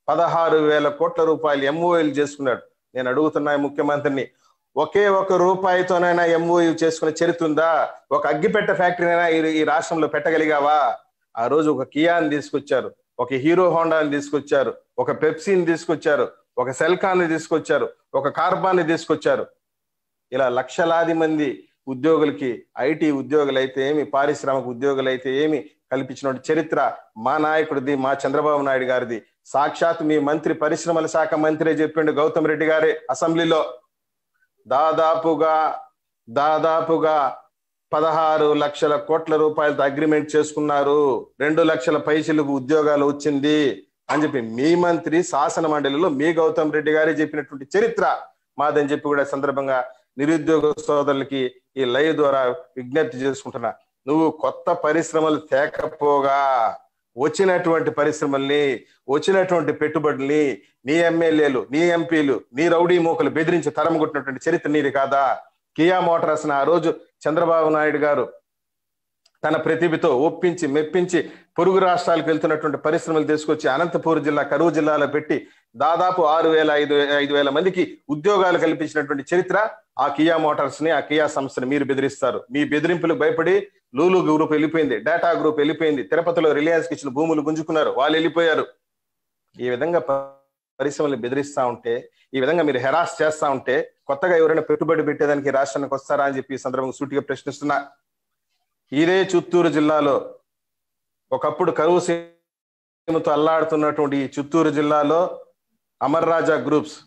పదహారు వేల కోట్ల రూపాయలు ఎంఓఎల్ చేసుకున్నాడు నేను అడుగుతున్నా ఈ ముఖ్యమంత్రిని ఒకే ఒక రూపాయితోనైనా ఎంఓయు చేసుకునే చరిత్ర ఉందా ఒక అగ్గిపెట్ట ఫ్యాక్టరీనైనా ఈ- ఈ రాష్ట్రంలో పెట్టగలిగావా ఆ రోజు ఒక కియాని తీసుకొచ్చారు ఒక హీరో హోండాని తీసుకొచ్చారు ఒక పెప్సీని తీసుకొచ్చారు ఒక సెల్కాన్ తీసుకొచ్చారు ఒక కార్బాన్ని తీసుకొచ్చారు ఇలా లక్షలాది మంది ఉద్యోగులకి ఐటీ ఉద్యోగులు అయితే ఏమి పారిశ్రామిక ఉద్యోగులు అయితే ఏమి కల్పించిన చరిత్ర మా నాయకుడిది మా చంద్రబాబు నాయుడు గారిది సాక్షాత్ మీ మంత్రి పరిశ్రమల శాఖ మంత్రి చెప్పిండు గౌతమ్ రెడ్డి గారే అసెంబ్లీలో దాదాపుగా దాదాపుగా పదహారు లక్షల కోట్ల రూపాయలతో అగ్రిమెంట్ చేసుకున్నారు రెండు లక్షల పైసలకు ఉద్యోగాలు వచ్చింది అని చెప్పి మీ మంత్రి శాసన మండలిలో మీ గౌతమ్ రెడ్డి గారే చెప్పినటువంటి చరిత్ర మాదని చెప్పి కూడా ఈ సందర్భంగా నిరుద్యోగ సోదరులకి ఈ లైవ్ ద్వారా విజ్ఞప్తి చేసుకుంటున్నా నువ్వు కొత్త పరిశ్రమలు తేకపోగా వచ్చినటువంటి పరిశ్రమల్ని వచ్చినటువంటి పెట్టుబడుల్ని నీ ఎమ్మెల్యేలు నీ ఎంపీలు నీ రౌడీ మూకలు బెదిరించి తరమగొట్టినటువంటి చరిత్ర నీది కాదా కియా మోటార్స్ ఆ రోజు చంద్రబాబు నాయుడు గారు తన ప్రతిభతో ఒప్పించి మెప్పించి పొరుగు రాష్ట్రాలకు వెళ్తున్నటువంటి పరిశ్రమలు తీసుకొచ్చి అనంతపూర్ జిల్లా కరువు జిల్లాలో పెట్టి దాదాపు ఆరు వేల ఐదు ఐదు వేల మందికి ఉద్యోగాలు కల్పించినటువంటి చరిత్ర ఆ కియా మోటార్స్ ని ఆ కియా సంస్థని మీరు బెదిరిస్తారు మీ బెదిరింపులకు భయపడి లూలు గ్రూప్ వెళ్ళిపోయింది డేటా గ్రూప్ వెళ్ళిపోయింది తిరుపతిలో రిలయన్స్ కి ఇచ్చిన భూములు గుంజుకున్నారు వాళ్ళు వెళ్ళిపోయారు ఈ విధంగా ప- పరిశ్రమలు బెదిరిస్తా ఉంటే ఈ విధంగా మీరు హెరాస్ చేస్తా ఉంటే కొత్తగా ఎవరైనా పెట్టుబడి పెట్టేదానికి ఈ రాష్ట్రానికి వస్తారా అని చెప్పి ఈ సందర్భంగా సూటిగా ప్రశ్నిస్తున్నా ఇదే చిత్తూరు జిల్లాలో ఒకప్పుడు కరువు సీమతో అల్లాడుతున్నటువంటి ఈ చిత్తూరు జిల్లాలో అమర్ రాజా గ్రూప్స్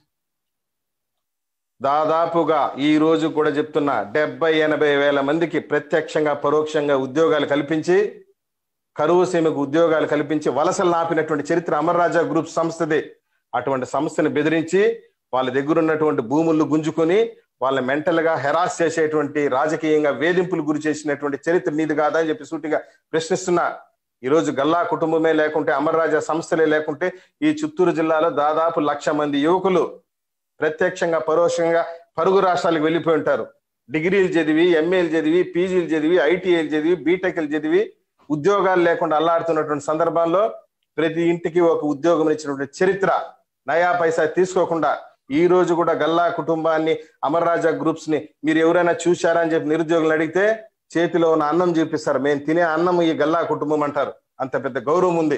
దాదాపుగా ఈ రోజు కూడా చెప్తున్నా డెబ్బై ఎనభై వేల మందికి ప్రత్యక్షంగా పరోక్షంగా ఉద్యోగాలు కల్పించి కరువు సీమకు ఉద్యోగాలు కల్పించి వలసలు నాపినటువంటి చరిత్ర అమర్ రాజా గ్రూప్ సంస్థది అటువంటి సంస్థని బెదిరించి వాళ్ళ దగ్గర ఉన్నటువంటి భూములు గుంజుకొని వాళ్ళని మెంటల్ గా హెరాస్ చేసేటువంటి రాజకీయంగా వేధింపులు గురి చేసినటువంటి చరిత్ర నీది కాదా అని చెప్పి సూటిగా ప్రశ్నిస్తున్నా ఈ రోజు గల్లా కుటుంబమే లేకుంటే అమర్ రాజా సంస్థలే లేకుంటే ఈ చిత్తూరు జిల్లాలో దాదాపు లక్ష మంది యువకులు ప్రత్యక్షంగా పరోక్షంగా పరుగు రాష్ట్రాలకు వెళ్ళిపోయి ఉంటారు డిగ్రీలు చదివి ఎంఏలు చదివి పీజీలు చదివి ఐటీఐలు చదివి బీటెక్లు చదివి ఉద్యోగాలు లేకుండా అల్లాడుతున్నటువంటి సందర్భాల్లో ప్రతి ఇంటికి ఒక ఉద్యోగం ఇచ్చినటువంటి చరిత్ర నయా పైసా తీసుకోకుండా ఈ రోజు కూడా గల్లా కుటుంబాన్ని అమర్ రాజా గ్రూప్స్ ని మీరు ఎవరైనా చూశారా అని చెప్పి నిరుద్యోగులు అడిగితే చేతిలో ఉన్న అన్నం చూపిస్తారు మేము తినే అన్నం ఈ గల్లా కుటుంబం అంటారు అంత పెద్ద గౌరవం ఉంది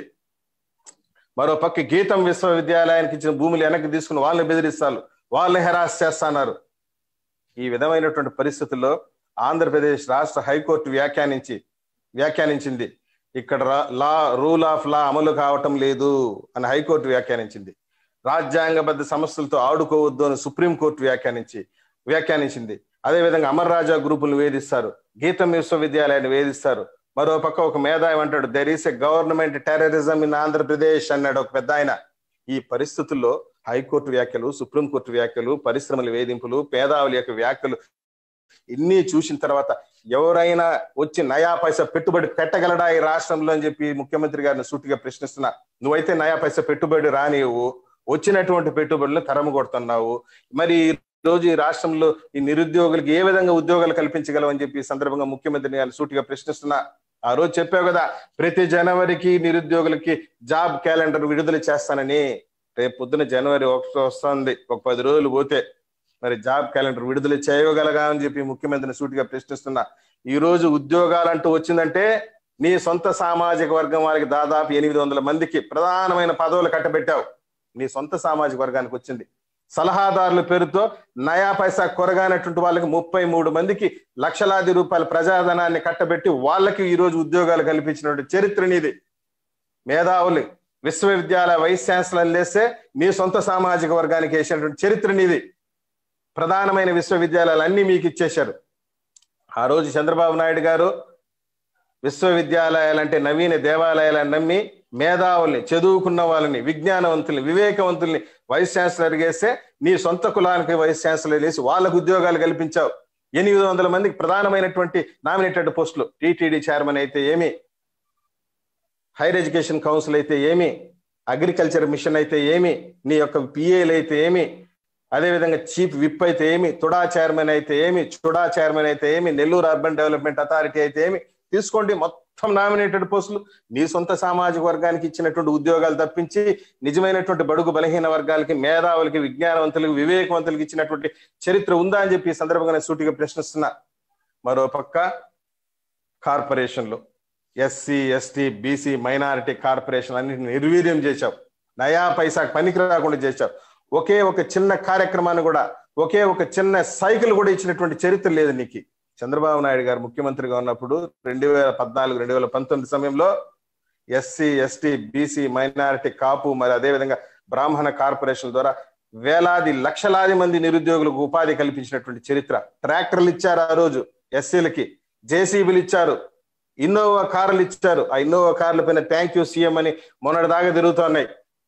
మరో పక్క గీతం విశ్వవిద్యాలయానికి ఇచ్చిన భూములు వెనక్కి తీసుకుని వాళ్ళని బెదిరిస్తారు వాళ్ళని హెరాస్ చేస్తున్నారు ఈ విధమైనటువంటి పరిస్థితుల్లో ఆంధ్రప్రదేశ్ రాష్ట్ర హైకోర్టు వ్యాఖ్యానించి వ్యాఖ్యానించింది ఇక్కడ రా- లా రూల్ ఆఫ్ లా అమలు కావటం లేదు అని హైకోర్టు వ్యాఖ్యానించింది రాజ్యాంగబద్ధ సమస్యలతో ఆడుకోవద్దు అని సుప్రీంకోర్టు వ్యాఖ్యానించి వ్యాఖ్యానించింది అదేవిధంగా అమర్ రాజా గ్రూపులను వేధిస్తారు గీతం విశ్వవిద్యాలయాన్ని వేధిస్తారు మరో పక్క ఒక మేధావి అంటాడు there is a government terrorism in Andhra Pradesh అన్నాడు ఒక పెద్ద ఆయన ఈ పరిస్థితుల్లో హైకోర్టు వ్యాఖ్యలు సుప్రీంకోర్టు వ్యాఖ్యలు పరిశ్రమల వేధింపులు పేదావుల యొక్క వ్యాఖ్యలు ఇన్ని చూసిన తర్వాత ఎవరైనా వచ్చి నయా పైసా పెట్టుబడి పెట్టగలడా ఈ రాష్ట్రంలో అని చెప్పి ముఖ్యమంత్రి గారిని సూటిగా ప్రశ్నిస్తున్నా నువ్వైతే నయా పైసా పెట్టుబడి రానివ్వు వచ్చినటువంటి పెట్టుబడులు తరము కొడుతున్నావు మరి ఈ రోజు ఈ రాష్ట్రంలో ఈ నిరుద్యోగులకు ఏ విధంగా ఉద్యోగాలు కల్పించగలవు అని చెప్పి ఈ సందర్భంగా ముఖ్యమంత్రిని గారిని సూటిగా ప్రశ్నిస్తున్నా ఆ రోజు చెప్పావు కదా ప్రతి జనవరికి నిరుద్యోగులకి జాబ్ క్యాలెండర్ విడుదల చేస్తానని రేపు పొద్దున జనవరి ఒకటి వస్తుంది ఒక పది రోజులు పోతే మరి జాబ్ క్యాలెండర్ విడుదల చేయగలగా అని చెప్పి ముఖ్యమంత్రిని సూటిగా ప్రశ్నిస్తున్నా ఈ రోజు ఉద్యోగాలంటూ వచ్చిందంటే నీ సొంత సామాజిక వర్గం వారికి దాదాపు ఎనిమిది వందల మందికి ప్రధానమైన పదవులు కట్టబెట్టావు నీ సొంత సామాజిక వర్గానికి వచ్చింది సలహాదారుల పేరుతో నయా పైసా కొరగానటువంటి వాళ్ళకి ముప్పై మూడు మందికి లక్షలాది రూపాయల ప్రజాధనాన్ని కట్టబెట్టి వాళ్ళకి ఈ రోజు ఉద్యోగాలు కల్పించినటువంటి చరిత్ర నీది మేధావులు విశ్వవిద్యాలయ వైస్ ఛాన్సలర్ లేస్తే నీ సొంత సామాజిక వర్గానికి వేసినటువంటి చరిత్ర నీది ప్రధానమైన విశ్వవిద్యాలయాలు అన్ని మీకు ఇచ్చేశారు ఆ రోజు చంద్రబాబు నాయుడు గారు విశ్వవిద్యాలయాలంటే నవీన దేవాలయాలను నమ్మి మేధావుల్ని చదువుకున్న వాళ్ళని విజ్ఞానవంతుల్ని వివేకవంతుల్ని వైస్ ఛాన్సలర్ వేస్తే నీ సొంత కులానికి వైస్ ఛాన్సలర్ వేసి వాళ్ళకు ఉద్యోగాలు కల్పించావు ఎనిమిది వందల మందికి ప్రధానమైనటువంటి నామినేటెడ్ పోస్టులు టీటీడీ చైర్మన్ అయితే ఏమి హైర్ ఎడ్యుకేషన్ కౌన్సిల్ అయితే ఏమి అగ్రికల్చర్ మిషన్ అయితే ఏమి నీ యొక్క పిఏలు అయితే ఏమి అదేవిధంగా చీఫ్ విప్ అయితే ఏమి తుడా చైర్మన్ అయితే ఏమి చుడా చైర్మన్ అయితే ఏమి నెల్లూరు అర్బన్ డెవలప్మెంట్ అథారిటీ అయితే ఏమి తీసుకోండి మొత్తం మొత్తం నామినేటెడ్ పోస్టులు నీ సొంత సామాజిక వర్గానికి ఇచ్చినటువంటి ఉద్యోగాలు తప్పించి నిజమైనటువంటి బడుగు బలహీన వర్గాలకి మేధావులకి విజ్ఞానవంతులకి వివేకవంతులకి ఇచ్చినటువంటి చరిత్ర ఉందా అని చెప్పి ఈ సందర్భంగా నేను సూటిగా ప్రశ్నిస్తున్నా మరో పక్క కార్పొరేషన్లు S C S T B C minority corporation అన్నింటిని నిర్వీర్యం చేశావు నయా పైసా పనికి రాకుండా చేశావు ఒకే ఒక చిన్న కార్యక్రమాన్ని కూడా ఒకే ఒక చిన్న సైకిల్ కూడా ఇచ్చినటువంటి చరిత్ర లేదు నీకు చంద్రబాబు నాయుడు గారు ముఖ్యమంత్రిగా ఉన్నప్పుడు రెండు వేల పద్నాలుగు రెండు వేల పంతొమ్మిది సమయంలో S C S T B C minority Kapu మరి అదేవిధంగా బ్రాహ్మణ కార్పొరేషన్ ద్వారా వేలాది లక్షలాది మంది నిరుద్యోగులకు ఉపాధి కల్పించినటువంటి చరిత్ర ట్రాక్టర్లు ఇచ్చారు ఆ రోజు ఎస్సీలకి జేసీబీలు ఇచ్చారు ఇన్నోవా కార్లు ఇచ్చారు ఆ ఇన్నోవా కార్ల పైన థ్యాంక్ యూ సీఎం అని మొన్నటి దాకా తిరుగుతున్నాయి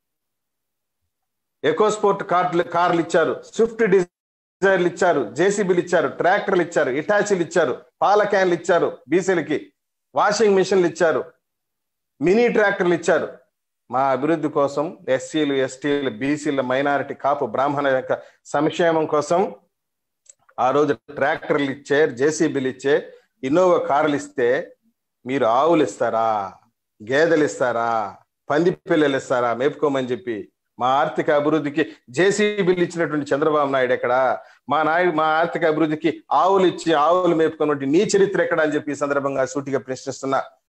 ఎకోస్పోర్ట్ కార్లు కార్లు ఇచ్చారు స్విఫ్ట్ డిజైర్లు ఇచ్చారు జేసీబీలు ఇచ్చారు ట్రాక్టర్లు ఇచ్చారు ఇటాచీలు ఇచ్చారు పాల క్యాన్లు ఇచ్చారు బీసీలకి వాషింగ్ మిషన్లు ఇచ్చారు మినీ ట్రాక్టర్లు ఇచ్చారు మా అభివృద్ధి కోసం ఎస్సీలు ఎస్టీలు బీసీల మైనారిటీ కాపు బ్రాహ్మణ యొక్క సంక్షేమం కోసం ఆ రోజు ట్రాక్టర్లు ఇచ్చే జేసీబీలు ఇచ్చే ఇన్నోవా కార్లు ఇస్తే మీరు ఆవులు ఇస్తారా గేదెలు ఇస్తారా పంది పిల్లలు ఇస్తారా మేపుకోమని చెప్పి మా ఆర్థిక అభివృద్ధికి జేసీబీలు ఇచ్చినటువంటి చంద్రబాబు నాయుడు ఎక్కడ మా నాయుడు మా ఆర్థిక అభివృద్ధికి ఆవులు ఇచ్చి ఆవులు మేపుకున్నటువంటి నీ చరిత్ర ఎక్కడ అని చెప్పి ఈ సందర్భంగా సూటిగా ప్రశ్నిస్తున్నా